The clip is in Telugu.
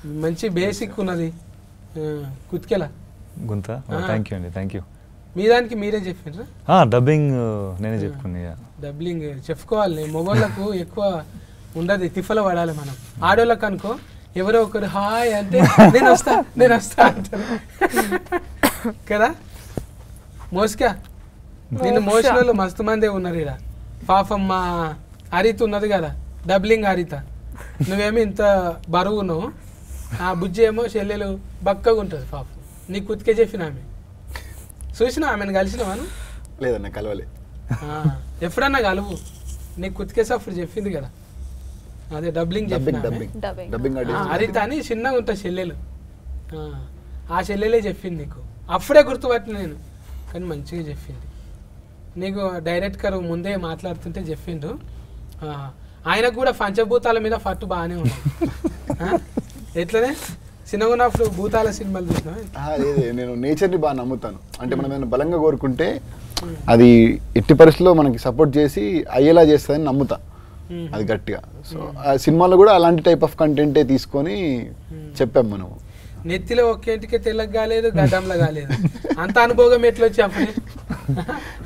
మంచి బేసిక్ ఉన్నది ఆ, కుతికెలా గుంత ఆ. థ్యాంక్ యూ అండి థ్యాంక్ యూ మీ దానికి మీరే చెప్పిండ్రా డబ్బింగ్ నేనే చెప్పుకున్నా yeah. డబ్లింగ్ చెప్పుకోవాలి మొగోళ్ళకు ఎక్కువ ఉండదు తిఫల పడాలి మనం ఆడోళ్ళకు అనుకో ఎవరో ఒకరు హాయ్ అంటే నేను వస్తా నేను వస్తా అంటారు కదా మోస్కా నిన్ను మోసిన వాళ్ళు మస్తు మందే ఉన్నారు ఇక్కడ పాపం మా హరిత ఉన్నది కదా డబ్లింగ్ హరిత నువ్వేమో ఇంత బరువు ఉన్నావు ఆ బుజ్జి ఏమో చెల్లెలు బక్కగా ఉంటుంది పాపం నీకు కుతికే చెప్పిన ఆమె చూసినా ఆమెను కలిసినావాను లేదన్న కలవలే ఆ, ఎప్పుడన్నా కలువు నీకు కుతికేసి అప్పుడు చెప్పింది కదా అదే డబ్లింగ్ డబ్బింగ్ చెప్పిన dubbing Dubbing. Dubbing artist Haritha అని చిన్నగా ఉంటా చెల్లెలు ఆ, ఆ చెల్లెలే చెప్పింది నీకు అప్పుడే గుర్తుపట్టిన నేను కానీ మంచిగా చెప్పింది నీకు డైరెక్ట్ గారు ముందే మాట్లాడుతుంటే చెప్పిండు ఆ, ఆయనకు కూడా పంచభూతాల మీద పట్టు బాగానే ఉంది ఆ, ఎట్లనే చిన్నగా ఉన్నప్పుడు భూతాల సినిమాలు చూసినా ఆహా, లేదు నేను నేచర్ని బాగా నమ్ముతాను అంటే మనం ఏమైనా బలంగా కోరుకుంటే అది ఎట్టి పరిస్థితుల్లో మనకి సపోర్ట్ చేసి అయ్యేలా చేస్తుందని నమ్ముతా మ్మ్. అది గట్టిగా సో ఆ సినిమాలో కూడా అలాంటి టైప్ ఆఫ్ కంటెంటే తీసుకొని చెప్పాం మనం నెత్తిలో ఒక్కేంటికే తెల్లగా కాలేదు గడ్డంలో కాలేదు అంత అనుభవం ఎట్లా వచ్చి అప్పుడే